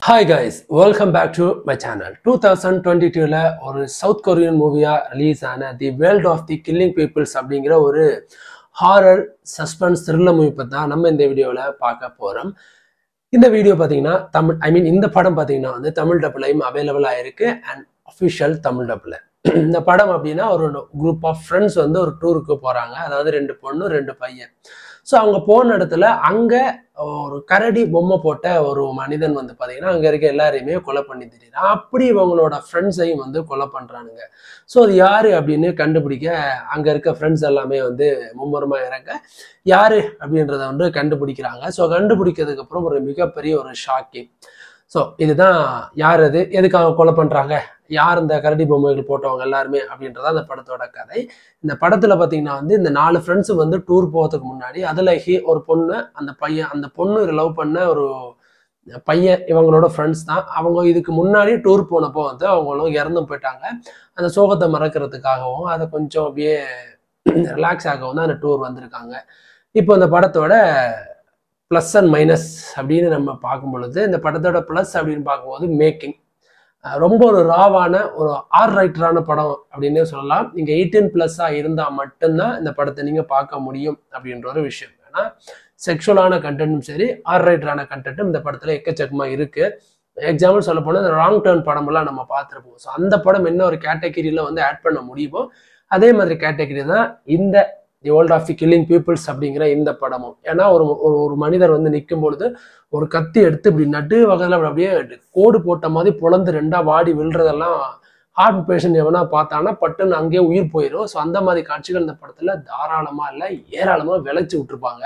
hi guys welcome back to my channel two thousand twenty டூவில் ஒரு south Korean மூவியாக release ஆன the world of the killing peoples அப்படிங்கிற ஒரு horror suspense thriller movie பற்றி தான் நம்ம இந்த வீடியோவில் பார்க்க போகிறோம் இந்த வீடியோ பார்த்தீங்கன்னா தமிழ் ஐ மீன் இந்த படம் பார்த்தீங்கன்னா வந்து தமிழ் டப்புலையும் அவைலபிள் ஆயிருக்கு அண்ட் அஃபிஷியல் தமிழ் டப்பில் இந்த படம் அப்படின்னா ஒரு குரூப் ஆஃப் ஃப்ரெண்ட்ஸ் வந்து ஒரு டூருக்கு போகிறாங்க அதாவது ரெண்டு பொண்ணு ரெண்டு பையன் ஸோ அவங்க போன இடத்துல அங்கே ஒரு கரடி பொம்மை போட்ட ஒரு மனிதன் வந்து பார்த்தீங்கன்னா அங்கே இருக்க எல்லாரையுமே கொலை பண்ணி தெரியுறான் அப்படி இவங்களோட ஃப்ரெண்ட்ஸையும் வந்து கொலை பண்ணுறானுங்க ஸோ அது யார் அப்படின்னு கண்டுபிடிக்க அங்கே இருக்க ஃப்ரெண்ட்ஸ் எல்லாமே வந்து மும்முரமாக இறங்க யார் அப்படின்றத வந்து கண்டுபிடிக்கிறாங்க ஸோ கண்டுபிடிக்கிறதுக்கு அப்புறம் ஒரு மிகப்பெரிய ஒரு ஷாக்கிங் ஸோ இதுதான் யார் அது எதுக்காக கொலை பண்ணுறாங்க யார் இந்த கரடி பொம்மைகள் போட்டவங்க எல்லாருமே அப்படின்றத அந்த படத்தோட கதை இந்த படத்துல பாத்தீங்கன்னா வந்து இந்த நாலு ஃப்ரெண்ட்ஸும் வந்து டூர் போகிறதுக்கு முன்னாடி அதுல ஹி ஒரு பொண்ணு அந்த பையன் அந்த பொண்ணு லவ் பண்ண ஒரு பையன் இவங்களோட ஃப்ரெண்ட்ஸ் தான் அவங்க இதுக்கு முன்னாடி டூர் போனப்போ வந்து அவங்களும் இறந்தும் போயிட்டாங்க அந்த சோகத்தை மறக்கிறதுக்காகவும் அதை கொஞ்சம் அப்படியே ரிலாக்ஸ் ஆகவும் தான் அந்த டூர் வந்திருக்காங்க இப்போ இந்த படத்தோட ப்ளஸ் அண்ட் மைனஸ் அப்படின்னு நம்ம பார்க்கும் பொழுது இந்த படத்தோட ப்ளஸ் அப்படின்னு பார்க்கும்போது மேக்கிங் ரொம்ப ஒரு ராவான ஒரு ஆர் ரைட்டரான படம் அப்படின்னே சொல்லலாம் நீங்கள் எயிட்டீன் ப்ளஸ்ஸாக இருந்தால் மட்டும்தான் இந்த படத்தை நீங்கள் பார்க்க முடியும் அப்படின்ற ஒரு விஷயம் ஏன்னா செக்ஷுவலான கண்டென்ட்டும் சரி ஆர் ரைட்டரான கண்டென்ட்டும் இந்த படத்தில் எக்கச்சக்கமாக இருக்குது எக்ஸாம்பிள் சொல்ல போனால் இந்த ராங் டேர்ன் படமெல்லாம் நம்ம பார்த்துருப்போம் ஸோ அந்த படம் என்ன ஒரு கேட்டகிரியில் வந்து ஆட் பண்ண முடியுமோ அதே மாதிரி கேட்டகிரி தான் இந்த the world of the killing peoples அப்படிங்கிற இந்த படமும் ஏன்னா ஒரு ஒரு மனிதர் வந்து நிற்கும் பொழுது ஒரு கத்தி எடுத்து இப்படி நடு வகையில் அப்படியே கோடு போட்ட மாதிரி பொழந்து ரெண்டா வாடி விழுறதெல்லாம் ஹார்ட் பேஷண்ட் எவனா பார்த்தானா பட்டுன்னு அங்கேயே உயிர் போயிடும் ஸோ அந்த மாதிரி காட்சிகள் இந்த படத்தில் தாராளமாக இல்லை ஏராளமாக விளைச்சி விட்டுருப்பாங்க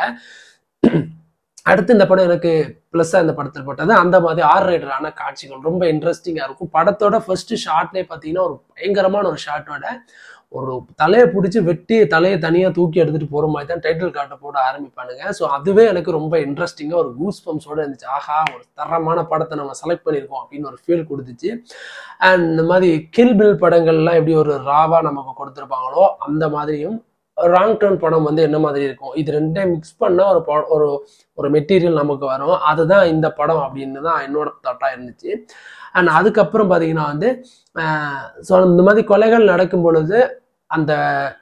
அடுத்து இந்த படம் எனக்கு ப்ளஸ்ஸாக இந்த படத்தில் போட்டது அந்த மாதிரி ஆர் ரைடரான காட்சிகள் ரொம்ப இன்ட்ரெஸ்டிங்காக இருக்கும் படத்தோட ஃபர்ஸ்ட் ஷார்ட்லேயே பார்த்தீங்கன்னா ஒரு பயங்கரமான ஒரு ஷார்ட்டோட ஒரு தலையை பிடிச்சி வெட்டி தலையை தனியாக தூக்கி எடுத்துகிட்டு போகிற மாதிரி தான் டைட்டில் கார்ட்டை போட ஆரம்பிப்பானுங்க ஸோ அதுவே எனக்கு ரொம்ப இன்ட்ரெஸ்டிங்காக ஒரு கூஸ் பம்ப்ஸோட இருந்துச்சு ஆஹா ஒரு தரமான படத்தை நம்ம செலக்ட் பண்ணியிருக்கோம் அப்படின்னு ஒரு ஃபீல் கொடுத்துச்சு அண்ட் இந்த மாதிரி கில் பில் படங்கள்லாம் எப்படி ஒரு ராவாக நமக்கு கொடுத்துருப்பாங்களோ அந்த மாதிரியும் ராங் டர்ன் படம் வந்து என்ன மாதிரி இருக்கும் இது ரெண்டையும் மிக்ஸ் பண்ணால் ஒரு ஒரு ஒரு மெட்டீரியல் நமக்கு வரும் அதுதான் இந்த படம் அப்படின்னு தான் என்னோட தாட்டாக இருந்துச்சு அண்ட் அதுக்கப்புறம் பார்த்தீங்கன்னா வந்து ஸோ இந்த மாதிரி கொலைகள் நடக்கும் பொழுது அந்த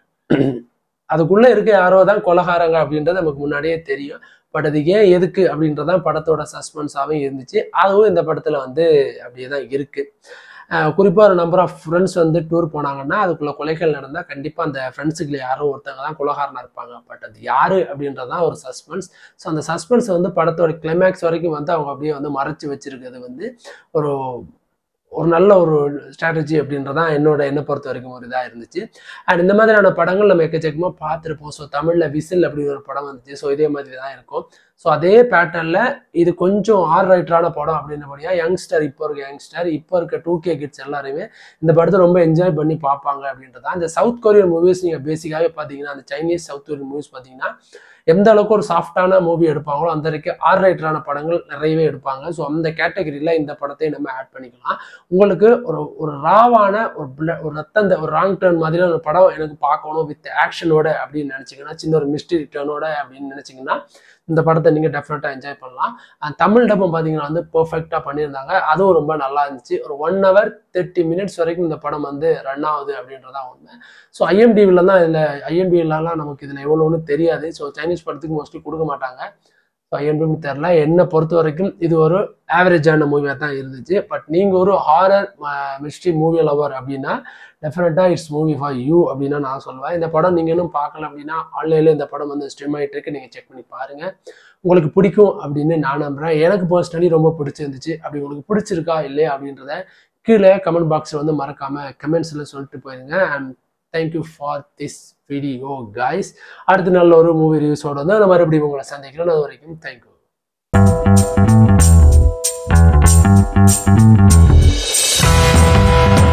அதுக்குள்ளே இருக்க யாரோ தான் கொலகாரங்க அப்படின்றது நமக்கு முன்னாடியே தெரியும் பட் அது ஏன் எதுக்கு அப்படின்றதான் படத்தோட சஸ்பென்ஸாகவும் இருந்துச்சு அதுவும் இந்த படத்தில் வந்து அப்படியே தான் இருக்குது குறிப்பாக ஒரு நம்பர் ஆஃப் ஃப்ரெண்ட்ஸ் வந்து டூர் போனாங்கன்னா அதுக்குள்ள கொலைகள் நடந்தால் கண்டிப்பாக அந்த ஃப்ரெண்ட்ஸுக்குள்ள யாரோ ஒருத்தவங்க தான் கொலகாரனாக இருப்பாங்க பட் அது யார் அப்படின்றதான் ஒரு சஸ்பென்ஸ் ஸோ அந்த சஸ்பென்ஸ் வந்து படத்தோட கிளைமேக்ஸ் வரைக்கும் வந்து அவங்க அப்படியே வந்து மறைச்சி வச்சிருக்கிறது வந்து ஒரு ஒரு நல்ல ஒரு ஸ்ட்ராட்டஜி அப்படின்றதான் என்னோட என்னை பொறுத்த வரைக்கும் ஒரு இதாக இருந்துச்சு அண்ட் இந்த மாதிரியான படங்கள் நம்ம எக்கச்சக்கமாக பார்த்துருப்போம் ஸோ தமிழில் விசில் அப்படின்னு ஒரு படம் வந்துச்சு ஸோ இதே மாதிரி தான் இருக்கும் ஸோ அதே பேட்டர்னில் இது கொஞ்சம் ஆர் ரைட்டரான படம் அப்படின்றபடியா யங்ஸ்டர் இப்போ இருக்க யங்ஸ்டர் இப்போ இருக்க டூ கே கிட்ஸ் எல்லாருமே இந்த படத்தை ரொம்ப என்ஜாய் பண்ணி பார்ப்பாங்க அப்படின்றதான் இந்த சவுத் கொரியன் மூவிஸ் நீங்கள் பேசிக்காகவே பார்த்தீங்கன்னா அந்த சைனீஸ் சவுத் கொரியன் மூவிஸ் பார்த்தீங்கன்னா எந்த அளவுக்கு ஒரு சாஃப்டான மூவி எடுப்பாங்களோ அந்த வரைக்கும் ஆர் ரைட்டரான படங்கள் நிறையவே எடுப்பாங்க ஸோ அந்த கேட்டகரியில் இந்த படத்தை நம்ம ஆட் பண்ணிக்கலாம் உங்களுக்கு ஒரு ஒரு ராவான ஒரு ஒரு ரத்தந்த ஒரு ராங் டர்ன் மாதிரி ஒரு படம் எனக்கு பார்க்கணும் வித் ஆக்ஷனோட அப்படின்னு நினச்சிங்கன்னா சின்ன ஒரு மிஸ்ட்ரி டர்னோட அப்படின்னு நினச்சிங்கன்னா இந்த படத்தை நீங்கள் டெஃபினட்டாக என்ஜாய் பண்ணலாம் தமிழ் டப்பம் பார்த்தீங்கன்னா வந்து பர்ஃபெக்டாக பண்ணியிருந்தாங்க அதுவும் ரொம்ப நல்லா இருந்துச்சு ஒரு ஒன் ஹவர் தேர்ட்டி மினிட்ஸ் வரைக்கும் இந்த படம் வந்து ரன் ஆகுது அப்படின்றதான் உண்மை ஸோ ஐஎம்டிவில தான் இதில் ஐஎம்டிவிலலாம் நமக்கு இதில் எவ்வளோன்னு தெரியாது ஸோ சைனீஸ் படத்துக்கு மோஸ்ட்லி கொடுக்க மாட்டாங்க ஸோ ஐஎம்டிவி தெரில என்னை பொறுத்த வரைக்கும் இது ஒரு ஆவரேஜான மூவியாக தான் இருந்துச்சு பட் நீங்கள் ஒரு ஹாரர் மிஸ்ட்ரி மூவி லவர் அப்படின்னா டெஃபினட்டாக இட்ஸ் மூவி ஃபார் யூ அப்படின்னா நான் சொல்லுவேன் இந்த படம் நீங்கள் இன்னும் பார்க்கல அப்படின்னா ஆன்லைனில் இந்த படம் வந்து ஸ்ட்ரீம் ஆகிட்டு இருக்கு நீங்கள் செக் பண்ணி பாருங்கள் உங்களுக்கு பிடிக்கும் அப்படின்னு நான் நம்புகிறேன் எனக்கு பர்சனலி ரொம்ப பிடிச்சிருந்துச்சு அப்படி உங்களுக்கு பிடிச்சிருக்கா இல்லையா அப்படின்றத கீழே கமெண்ட் பாக்ஸில் வந்து மறக்காமல் கமெண்ட்ஸில் சொல்லிட்டு போயிருங்க and thank you for this video guys அடுத்த நல்ல ஒரு மூவி ரிவ்யூஸோட வந்து அந்த மறுபடியும் உங்களை சந்திக்கிறேன் அது வரைக்கும் தேங்க்யூ